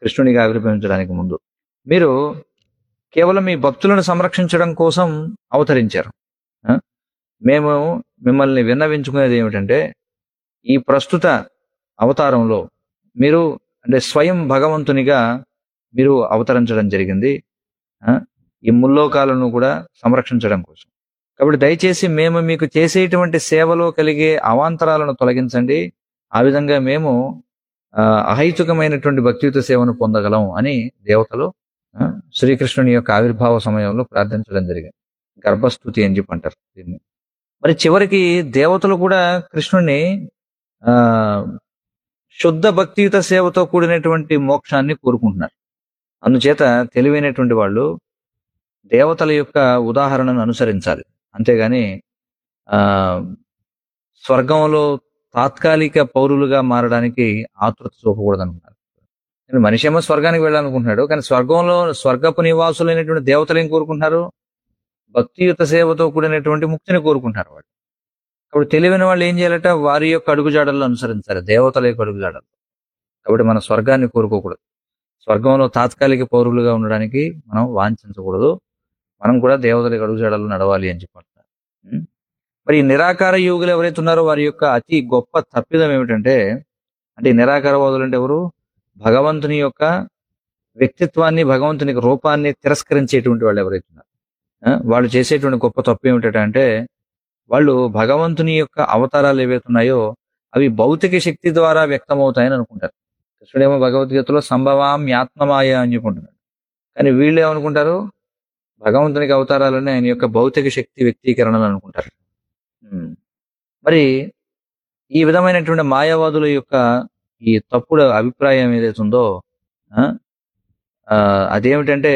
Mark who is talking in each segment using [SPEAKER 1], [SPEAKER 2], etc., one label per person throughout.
[SPEAKER 1] కృష్ణునిగా ఆవిర్భవించడానికి ముందు మీరు కేవలం మీ భక్తులను సంరక్షించడం కోసం అవతరించారు ఆ? మేము మిమ్మల్ని విన్నవించుకునేది ఏమిటంటే ఈ ప్రస్తుత అవతారంలో మీరు అంటే స్వయం భగవంతునిగా మీరు అవతరించడం జరిగింది ఆ? ఈ ముల్లోకాలను కూడా సంరక్షించడం కోసం కాబట్టి దయచేసి మేము మీకు చేసేటువంటి సేవలో కలిగే అవాంతరాలను తొలగించండి ఆ విధంగా మేము ఆ, అహైతుకమైనటువంటి భక్తియుత సేవను పొందగలం అని దేవతలు ఆ, శ్రీకృష్ణుని యొక్క ఆవిర్భావ సమయంలో ప్రార్థించడం జరిగింది గర్భస్థుతి అని చెప్పి అంటారు దీన్ని మరి చివరికి దేవతలు కూడా కృష్ణుని ఆ శుద్ధ భక్తియుత సేవతో కూడినటువంటి మోక్షాన్ని కోరుకుంటున్నారు అందుచేత తెలివైనటువంటి వాళ్ళు దేవతల యొక్క ఉదాహరణను అనుసరించాలి అంతేగాని ఆ స్వర్గంలో తాత్కాలిక పౌరులుగా మారడానికి ఆతృత చూపకూడదు అనుకున్నారు మనిషి ఏమో స్వర్గానికి వెళ్ళాలనుకుంటున్నాడు కానీ స్వర్గంలో స్వర్గపు నివాసులైనటువంటి దేవతలు ఏం కోరుకుంటున్నారు భక్తియుత సేవతో కూడినటువంటి ముక్తిని కోరుకుంటున్నారు వాళ్ళు కాబట్టి తెలివైన వాళ్ళు ఏం చేయాలట వారి యొక్క అడుగుజాడల్లో అనుసరించాలి దేవతల యొక్క అడుగుజాడలు కాబట్టి మన స్వర్గాన్ని కోరుకోకూడదు స్వర్గంలో తాత్కాలిక పౌరులుగా ఉండడానికి మనం వాంఛించకూడదు మనం కూడా దేవతల యొక్క అడుగుజాడల్లో నడవాలి అని చెప్పంటున్నారు ఉం? మరి ఈ నిరాకార యోగులు ఎవరైతే ఉన్నారో వారి యొక్క అతి గొప్ప తప్పిదం ఏమిటంటే అంటే ఈ నిరాకారవాదులు అంటే ఎవరు భగవంతుని యొక్క వ్యక్తిత్వాన్ని భగవంతుని యొక్క రూపాన్ని తిరస్కరించేటువంటి వాళ్ళు ఎవరైతే ఉన్నారు ఆ, వాళ్ళు చేసేటువంటి గొప్ప తప్పు ఏమిటంటే వాళ్ళు భగవంతుని యొక్క అవతారాలు ఏవైతే ఉన్నాయో అవి భౌతిక శక్తి ద్వారా వ్యక్తమవుతాయని అనుకుంటారు కృష్ణుడేమో భగవద్గీతలో సంభవాం ఆత్మమాయ అని చెప్పుకుంటున్నాడు కానీ వీళ్ళు ఏమనుకుంటారు భగవంతునికి అవతారాలని ఆయన యొక్క భౌతిక శక్తి వ్యక్తీకరణలు అనుకుంటారు ఉమ్. మరి ఈ విధమైనటువంటి మాయావాదుల యొక్క ఈ తప్పుడు అభిప్రాయం ఏదైతే ఉందో ఆ, ఆ, అదేమిటంటే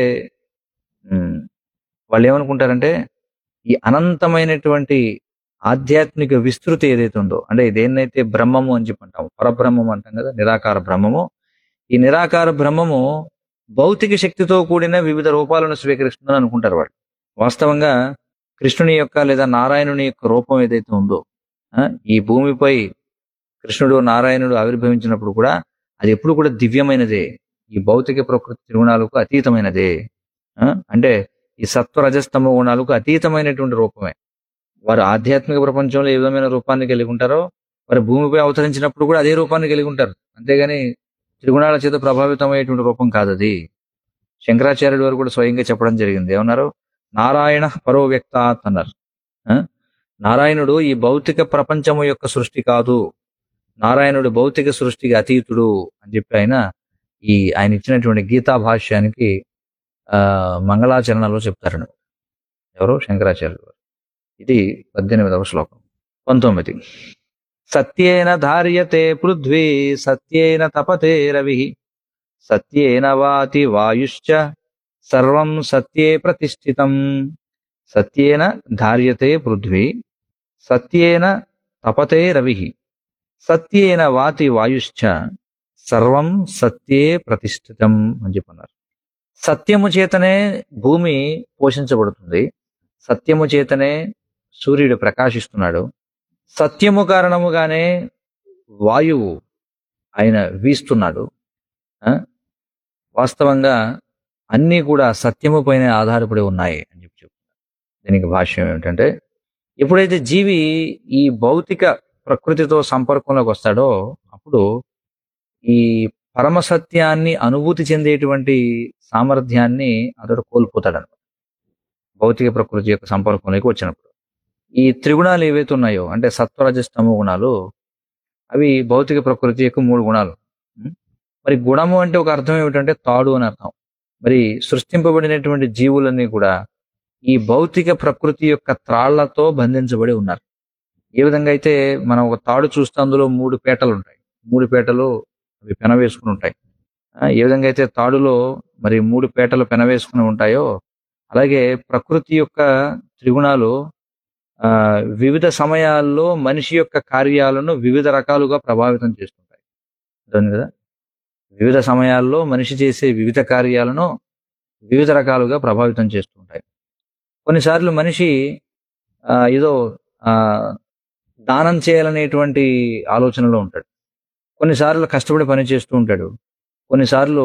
[SPEAKER 1] ఉమ్, వాళ్ళు ఏమనుకుంటారంటే ఈ అనంతమైనటువంటి ఆధ్యాత్మిక విస్తృతి ఏదైతే ఉందో అంటే దేన్నైతే బ్రహ్మము అని చెప్పి అంటాము పరబ్రహ్మము అంటాం కదా నిరాకార బ్రహ్మము ఈ నిరాకార బ్రహ్మము భౌతిక శక్తితో కూడిన వివిధ రూపాలను స్వీకరిస్తుందని అనుకుంటారు వాళ్ళు వాస్తవంగా కృష్ణుని యొక్క లేదా నారాయణుని యొక్క రూపం ఏదైతే ఉందో ఆ, ఈ భూమిపై కృష్ణుడు నారాయణుడు ఆవిర్భవించినప్పుడు కూడా అది ఎప్పుడు కూడా దివ్యమైనదే ఈ భౌతిక ప్రకృతి త్రిగుణాలకు అతీతమైనదే ఆ, అంటే ఈ సత్వ రజస్తమ గుణాలకు అతీతమైనటువంటి రూపమే వారు ఆధ్యాత్మిక ప్రపంచంలో ఏ విధమైన రూపాన్ని కలిగి ఉంటారో వారు భూమిపై అవతరించినప్పుడు కూడా అదే రూపాన్ని కలిగి ఉంటారు అంతేగాని త్రిగుణాల చేత ప్రభావితమయ్యేటువంటి రూపం కాదు అది శంకరాచార్యుడు వారు కూడా స్వయంగా చెప్పడం జరిగింది ఏమన్నారు నారాయణ పరో వ్యక్తాత్ అన్నారు ఆ? నారాయణుడు ఈ భౌతిక ప్రపంచము యొక్క సృష్టి కాదు నారాయణుడు భౌతిక సృష్టికి అతీతుడు అని చెప్పి ఆయన ఈ ఆయన ఇచ్చినటువంటి గీతా భాష్యానికి ఆ మంగళాచరణలో చెప్తారని ఎవరు శంకరాచార్యులు వారు ఇది పద్దెనిమిదవ శ్లోకం పంతొమ్మిది సత్యేన ధార్యతే పృథ్వీ సత్యేన తపతే రవి సత్యేన వాతి వాయుశ్చ సర్వం సత్యే ప్రతిష్ఠితం సత్యేన ధార్యతే పృథ్వీ సత్యేన తపతే రవి సత్యేన వాతి వాయుశ్చ సర్వం సత్యే ప్రతిష్ఠితం అని చెప్పన్నారు సత్యము చేతనే భూమి పోషించబడుతుంది సత్యము చేతనే సూర్యుడు ప్రకాశిస్తున్నాడు సత్యము కారణముగానే వాయువు ఆయన వీస్తున్నాడు ఆ? వాస్తవంగా అన్నీ కూడా సత్యము పైన ఆధారపడి ఉన్నాయి అని చెప్పి చెప్తున్నారు దీనికి భాష్యం ఏమిటంటే ఎప్పుడైతే జీవి ఈ భౌతిక ప్రకృతితో సంపర్కంలోకి వస్తాడో అప్పుడు ఈ పరమ సత్యాన్ని అనుభూతి చెందేటువంటి సామర్థ్యాన్ని అతడు కోల్పోతాడు అనమాట భౌతిక ప్రకృతి యొక్క సంపర్కంలోకి వచ్చినప్పుడు ఈ త్రిగుణాలు ఏవైతే ఉన్నాయో అంటే సత్వరజస్తమ గుణాలు అవి భౌతిక ప్రకృతి యొక్క మూడు గుణాలు ఉం? మరి గుణము అంటే ఒక అర్థం ఏమిటంటే తాడు అని అర్థం మరి సృష్టింపబడినటువంటి జీవులన్నీ కూడా ఈ భౌతిక ప్రకృతి యొక్క త్రాళ్లతో బంధించబడి ఉన్నారు ఏ విధంగా అయితే మనం ఒక తాడు చూస్తే అందులో మూడు పేటలు ఉంటాయి మూడు పేటలు అవి పెనవేసుకుని ఉంటాయి ఆ, ఏ విధంగా అయితే తాడులో మరి మూడు పేటలు పెనవేసుకుని ఉంటాయో అలాగే ప్రకృతి యొక్క త్రిగుణాలు ఆ వివిధ సమయాల్లో మనిషి యొక్క కార్యాలను వివిధ రకాలుగా ప్రభావితం చేస్తుంటాయి అర్థమైంది కదా వివిధ సమయాల్లో మనిషి చేసే వివిధ కార్యాలను వివిధ రకాలుగా ప్రభావితం చేస్తుంటాయి కొన్నిసార్లు మనిషి ఆ, ఏదో ఆ, దానం చేయాలనేటువంటి ఆలోచనలో ఉంటాడు కొన్నిసార్లు కష్టపడి పని చేస్తూ ఉంటాడు కొన్నిసార్లు